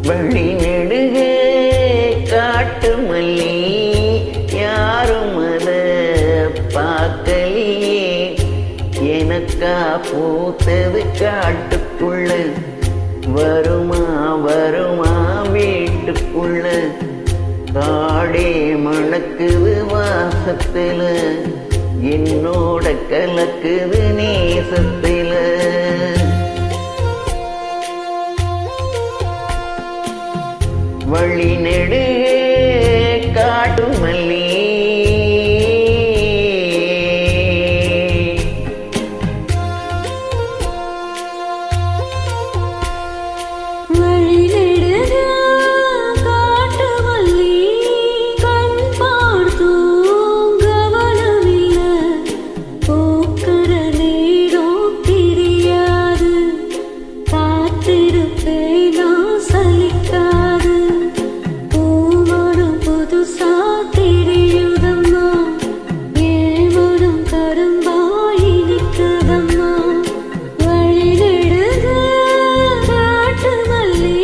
வழி நெடுக காட்டு மல்லி யாரும் அத பார்க்கலையே எனக்கா பூத்தது காட்டுக்குள்ள வருமா வருமா வீட்டுக்குள்ள காடே மணக்குது வாசத்துல என்னோட கலக்குது நேசத்துல வழி நெடுக காட்டு மல்லி வழிநெடுக காட்டு மல்லி கண் பார்த்தும் கவனமில்ல போக்குற நேரம் தெரியாது காத்திருப்பேன் நான் சலிக்காது பூமரம் புதுசா தெரியுதம்மா ஏமரம் கரும்பாய் நிற்குதம்மா வழிநெடுக காட்டு மல்லி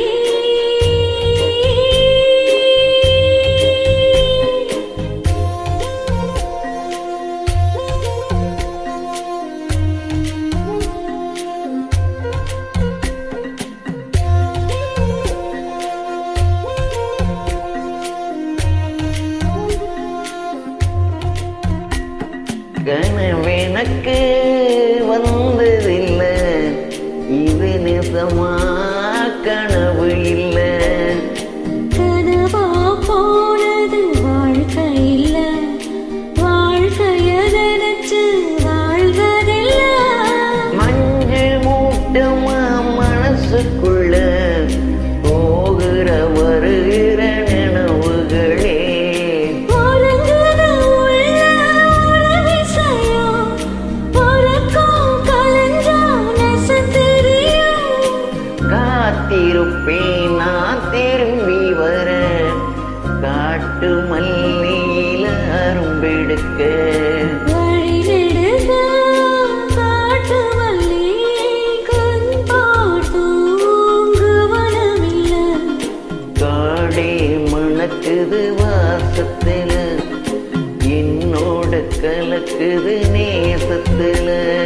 கனவெனக்கு வந்ததில்லை இது நிசமா கனவு இல்லை கனவா போனது வாழ்க்கை இல்ல வாழ்க்கைய நினைச்சு வாழ்வதில்ல மஞ்சு மூட்டமா மனசுக்குள்ள போகிற வருகிற நினைவுகளே ஒருங்குது உள்ள ஒரு விஷயம் உறக்கம் கலைஞ்சா நெசம் தெரியும் காத்திருப்பேன் நான் திரும்பி வர காட்டு மல்லியில அரும்பெடுக்க வழிநெடுக காட்டு மல்லி கண் பார்த்தும் கவனமில்ல காடே மணக்குது வாசத்துல என்னோட கலக்குது நேசத்துல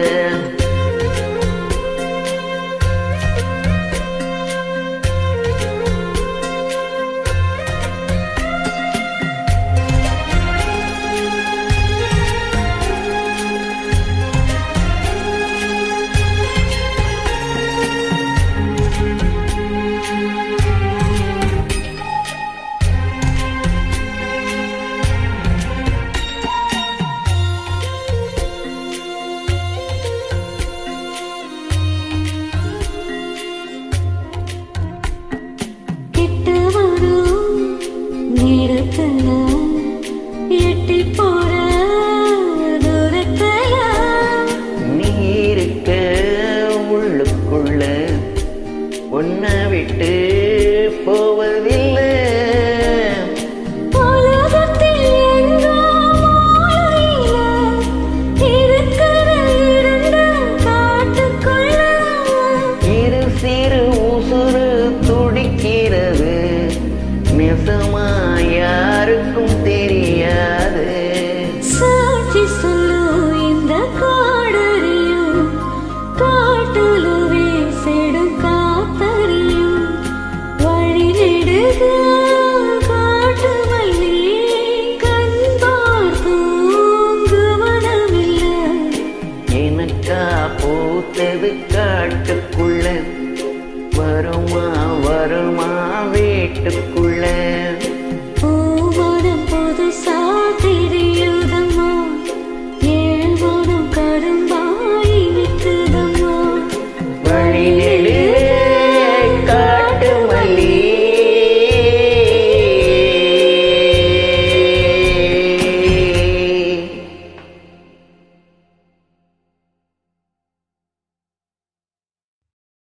கிட்ட வரும் நேரத்துல எட்டி போற தூரத்துல நீ இருக்க உள்ளுக்குள்ள ஒன்ன விட்டு போவதில்லை உலகத்தில் எங்கோ மூலையில இருக்கிற இருண்ட காட்டுக்குள்ள இரு சிறு உசுறு துடிக்கிறது நெசமா யாருக்கும் தெரியாது சாட்சி சொல்லு இந்த காடறியும் காட்டுல வீசிடும் காத்தறியும் வழி நெடுக காட்டு மல்லி கண் பார்த்தும் கவனமில்லை எனக்கா பூத்தது காட்டுக்குள்ள வருமா வருமா வீட்டுக்குள்ள